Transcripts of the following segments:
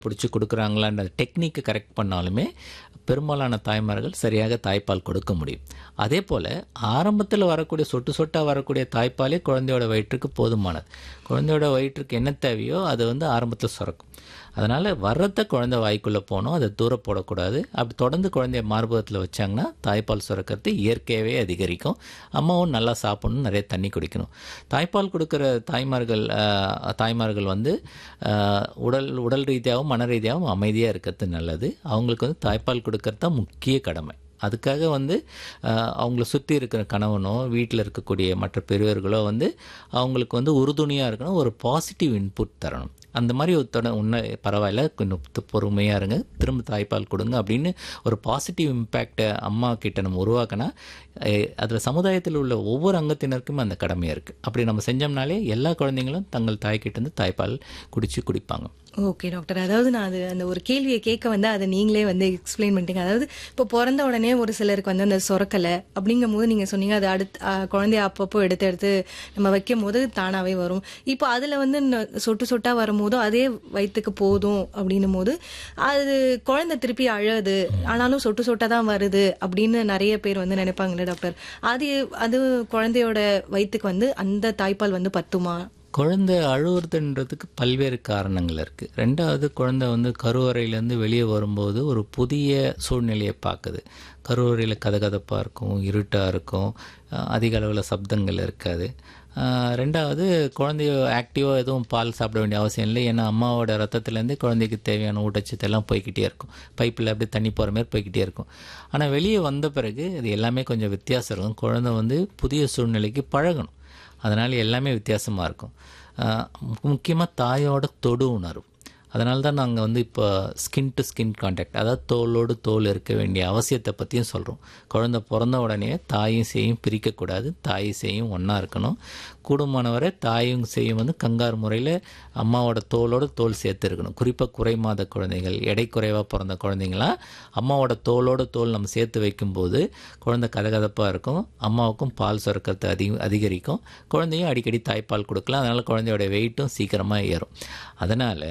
பிடிச்சி கொடுக்குறாங்களான்ற டெக்னிக்கை கரெக்ட் பண்ணாலுமே பெரும்பாலான தாய்மார்கள் சரியாக தாய்ப்பால் கொடுக்க முடியும் அதே போல் ஆரம்பத்தில் வரக்கூடிய சொட்டு சொட்டாக வரக்கூடிய தாய்ப்பாலே குழந்தையோட வயிற்றுக்கு போதுமானது குழந்தையோட வயிற்றுக்கு என்ன தேவையோ அது வந்து ஆரம்பத்தில் சுரக்கும் அதனால் வர்றத குழந்தை வாய்க்குள்ளே போகணும் அதை தூரம் போடக்கூடாது அப்படி தொடர்ந்து குழந்தைய மார்பகத்தில் வச்சாங்கன்னா தாய்ப்பால் சுரக்கிறது இயற்கையாகவே அதிகரிக்கும் அம்மாவும் நல்லா சாப்பிடணும் நிறைய தண்ணி குடிக்கணும் தாய்ப்பால் கொடுக்குற தாய்மார்கள் ஆஹ், தாய்மார்கள் வந்து ஆஹ், உடல் உடல் ரீதியாகவும் மன ரீதியாகவும் அமைதியாக இருக்கிறது நல்லது அவங்களுக்கு வந்து தாய்ப்பால் கொடுக்கறது தான் முக்கிய கடமை அதுக்காக வந்து ஆஹ், அவங்கள சுற்றி இருக்கிற கணவனோ வீட்டில் இருக்கக்கூடிய மற்ற பெரியவர்களோ வந்து அவங்களுக்கு வந்து உறுதுணையாக இருக்கணும் ஒரு பாசிட்டிவ் இன்புட் தரணும் அந்த மாதிரி ஒருத்தட உன்ன பரவாயில்ல கொஞ்சம் பொறுமையாக இருங்க திரும்ப தாய்ப்பால் கொடுங்க அப்படின்னு ஒரு பாசிட்டிவ் இம்பேக்டை அம்மா கிட்ட நம்ம உருவாக்கினா அதில் சமுதாயத்தில் உள்ள ஒவ்வொரு அங்கத்தினருக்கும் அந்த கடமையாக இருக்குது அப்படி நம்ம செஞ்சோம்னாலே எல்லா குழந்தைங்களும் தங்கள் தாய்கிட்டேருந்து தாய்ப்பால் குடிச்சு குடிப்பாங்க ஓகே டாக்டர் அதாவது நான் அது அந்த ஒரு கேள்வியை கேட்க வந்து அதை நீங்களே வந்து எக்ஸ்பிளைன் பண்ணிட்டீங்க அதாவது இப்போ பிறந்த உடனே ஒரு சிலருக்கு வந்து அந்த சொரக்கலை அப்படிங்கும் போது நீங்க சொன்னீங்க அது அடுத்து ஆ, குழந்தைய அப்பப்போ எடுத்து எடுத்து நம்ம வைக்கும் போது தானாவே வரும் இப்போ அதுல வந்து ந- சொட்டு சொட்டா வரும்போதும் அதே வயிற்றுக்கு போதும் அப்படின்னும் போது அது குழந்தை திருப்பி அழகுது ஆனாலும் சொட்டு சொட்டா தான் வருது அப்படின்னு நிறைய பேர் வந்து நினைப்பாங்கல்ல டாக்டர் அது அது குழந்தையோட வயிற்றுக்கு வந்து அந்த தாய்ப்பால் வந்து பத்துமா குழந்தை அழுவுறதுன்றதுக்கு பல்வேறு காரணங்கள் இருக்குது ரெண்டாவது குழந்தை வந்து கருவறையிலேருந்து வெளியே வரும்போது ஒரு புதிய சூழ்நிலையை பார்க்குது கருவறையில் கதகதப்பாக இருக்கும் இருட்டாக இருக்கும் அஹ் அதிக அளவில் சப்தங்கள் இருக்காது அஹ் ரெண்டாவது குழந்தைய ஆக்டிவாக எதுவும் பால் சாப்பிட வேண்டிய அவசியம் இல்லை ஏன்னா அம்மாவோட ரத்தத்துலேருந்து குழந்தைக்கு தேவையான ஊட்டச்சத்து எல்லாம் போய்க்கிட்டே இருக்கும் பைப்பில் அப்படியே தண்ணி போகிற மாதிரி போய்க்கிட்டே இருக்கும் ஆனால் வெளியே வந்த பிறகு இது எல்லாமே கொஞ்சம் வித்தியாசம் இருக்கும் குழந்தை வந்து புதிய சூழ்நிலைக்கு பழகணும் அதனால் எல்லாமே வித்தியாசமாக இருக்கும் முக்கியமாக தாயோட தொடு உணர்வு அதனால தான் நாங்கள் வந்து இப்போ ஸ்கின் டு ஸ்கின் கான்டாக்ட் அதாவது தோலோடு தோல் இருக்க வேண்டிய அவசியத்தை பற்றியும் சொல்கிறோம் குழந்தை பிறந்த உடனே தாயும் சேயும் பிரிக்கக்கூடாது தாய் சேயும் ஒன்றா இருக்கணும் கூடுமானவரை தாயும் சேயும் வந்து கங்கார் முறையில் அம்மாவோட தோலோட தோல் சேர்த்து இருக்கணும் குறிப்பாக குறை மாத குழந்தைகள் எடை குறைவாக பிறந்த குழந்தைங்களாம் அம்மாவோட தோலோட தோல் நம்ம சேர்த்து வைக்கும்போது குழந்தை கதகதப்பாக இருக்கும் அம்மாவுக்கும் பால் சுரக்கிறது அதிக அதிகரிக்கும் குழந்தையும் அடிக்கடி தாய்ப்பால் கொடுக்கலாம் அதனால் குழந்தையோட வெயிட்டும் சீக்கிரமாக ஏறும் அதனால்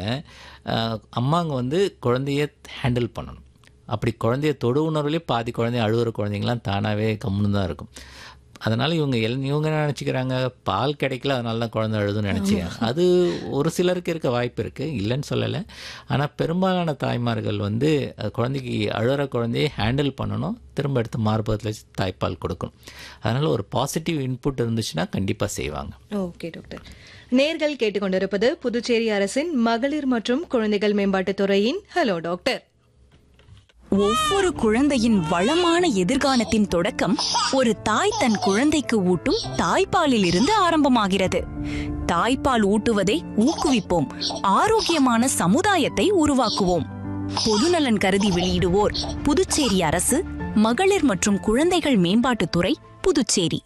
அம்மாங்க வந்து குழந்தைய ஹேண்டில் பண்ணணும் அப்படி குழந்தைய தொடு உணர்வுலேயே பாதி குழந்தைய அழுகிற குழந்தைங்களாம் தானாகவே கம்முன்னு தான் இருக்கும் அதனால் இவங்க எல் இவங்க என்ன நினச்சிக்கிறாங்க பால் கிடைக்கல அதனால தான் குழந்தை அழுதுன்னு நினச்சிக்கிறாங்க அது ஒரு சிலருக்கு இருக்க வாய்ப்பு இருக்குது இல்லைன்னு சொல்லலை ஆனால் பெரும்பாலான தாய்மார்கள் வந்து அஹ், குழந்தைக்கு அழுகிற குழந்தையை ஹேண்டில் பண்ணணும் திரும்ப எடுத்து மார்பகத்தில் வச்சு தாய்ப்பால் கொடுக்கணும் அதனால் ஒரு பாசிட்டிவ் இன்புட் இருந்துச்சுன்னா கண்டிப்பாக செய்வாங்க ஓகே டாக்டர் நேர்கள் கேட்டுக்கொண்டிருப்பது புதுச்சேரி அரசின் மகளிர் மற்றும் குழந்தைகள் மேம்பாட்டுத் துறையின் ஹலோ டாக்டர் ஒவ்வொரு குழந்தையின் வளமான எதிர்காலத்தின் தொடக்கம் ஒரு தாய் தன் குழந்தைக்கு ஊட்டும் தாய்ப்பாலில் இருந்து ஆரம்பமாகிறது தாய்ப்பால் ஊட்டுவதை ஊக்குவிப்போம் ஆரோக்கியமான சமுதாயத்தை உருவாக்குவோம் பொதுநலன் கருதி வெளியிடுவோர் புதுச்சேரி அரசு மகளிர் மற்றும் குழந்தைகள் மேம்பாட்டுத்துறை புதுச்சேரி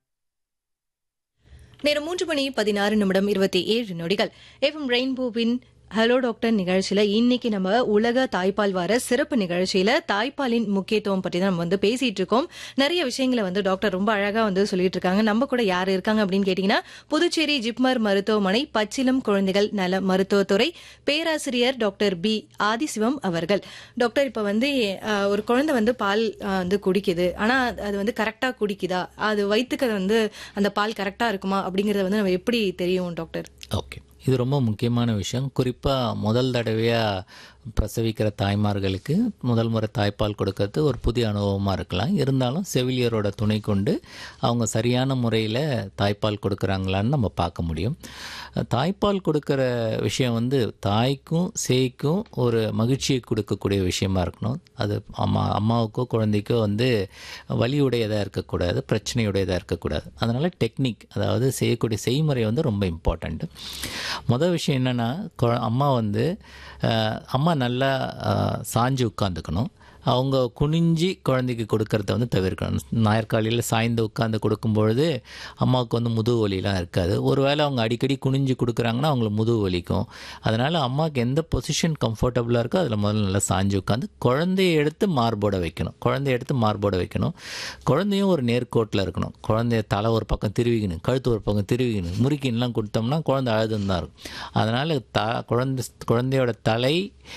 நேரம் மூன்று மணி பதினாறு நிமிடம் இருபத்தி ஏழு நொடிகள் எஃப்எம் ரெயின்போவின் ஹலோ டாக்டர் நிகழ்ச்சியில இன்னைக்கு நம்ம உலக தாய்ப்பால் வார சிறப்பு நிகழ்ச்சியில தாய்ப்பாலின் முக்கியத்துவம் பற்றி தான் நம்ம வந்து பேசிட்டு இருக்கோம் நிறைய விஷயங்களை வந்து டாக்டர் ரொம்ப அழகா வந்து சொல்லிட்டு இருக்காங்க நம்ம கூட யார் இருக்காங்க அப்படின்னு கேட்டீங்கன்னா புதுச்சேரி ஜிப்மர் மருத்துவமனை பச்சிலம் குழந்தைகள் நல மருத்துவத்துறை பேராசிரியர் டாக்டர் பி ஆதிசிவம் அவர்கள் டாக்டர் இப்ப வந்து அஹ், ஒரு குழந்தை வந்து பால் அஹ், வந்து குடிக்குது ஆனா அது வந்து கரெக்டா குடிக்குதா அது வயிற்றுக்கு வந்து அந்த பால் கரெக்டா இருக்குமா அப்படிங்கறத வந்து நம்ம எப்படி தெரியும் டாக்டர் ஓகே இது ரொம்ப முக்கியமான விஷயம் குறிப்பாக முதல் தடவையாக பிரசவிக்கிற தாய்மார்களுக்கு முதல் முறை தாய்ப்பால் கொடுக்கறது ஒரு புதிய அனுபவமாக இருக்கலாம் இருந்தாலும் செவிலியரோட துணை கொண்டு அவங்க சரியான முறையில் தாய்ப்பால் கொடுக்குறாங்களான்னு நம்ம பார்க்க முடியும் தாய்ப்பால் கொடுக்குற விஷயம் வந்து தாய்க்கும் சேய்க்கும் ஒரு மகிழ்ச்சியை கொடுக்கக்கூடிய விஷயமா இருக்கணும் அது அம்மா அம்மாவுக்கோ குழந்தைக்கோ வந்து வலியுடையதாக இருக்கக்கூடாது பிரச்சனையுடையதாக இருக்கக்கூடாது அதனால் டெக்னிக் அதாவது செய்யக்கூடிய செய்முறை வந்து ரொம்ப இம்பார்ட்டண்ட்டு மொதல் விஷயம் என்னென்னா அம்மா வந்து அஹ், அம்மா நல்லா அஹ், சாஞ்சு உட்காந்துக்கணும் அவங்க குனிஞ்சி குழந்தைக்கு கொடுக்கறத வந்து தவிர்க்கணும் நாற்காலியில் சாய்ந்து உட்காந்து கொடுக்கும்பொழுது அம்மாவுக்கு வந்து முதுகு வலிலாம் இருக்காது ஒருவேளை அவங்க அடிக்கடி குனிஞ்சு கொடுக்குறாங்கன்னா அவங்களுக்கு முதுகு வலிக்கும் அதனால் அம்மாவுக்கு எந்த பொசிஷன் கம்ஃபர்டபுளாக இருக்கோ அதில் முதல்ல நல்லா சாஞ்சு உட்காந்து குழந்தைய எடுத்து மார்போட வைக்கணும் குழந்தைய எடுத்து மார்போட வைக்கணும் குழந்தையும் ஒரு நேர்கோட்டில் இருக்கணும் குழந்தைய தலை ஒரு பக்கம் திருவிக்கணும் கழுத்து ஒரு பக்கம் திருவிக்கணும் முறுக்கின்லாம் கொடுத்தோம்னா குழந்தை அழுதுன்னு தான் இருக்கும் அதனால் த குழந்தை குழந்தையோட தலை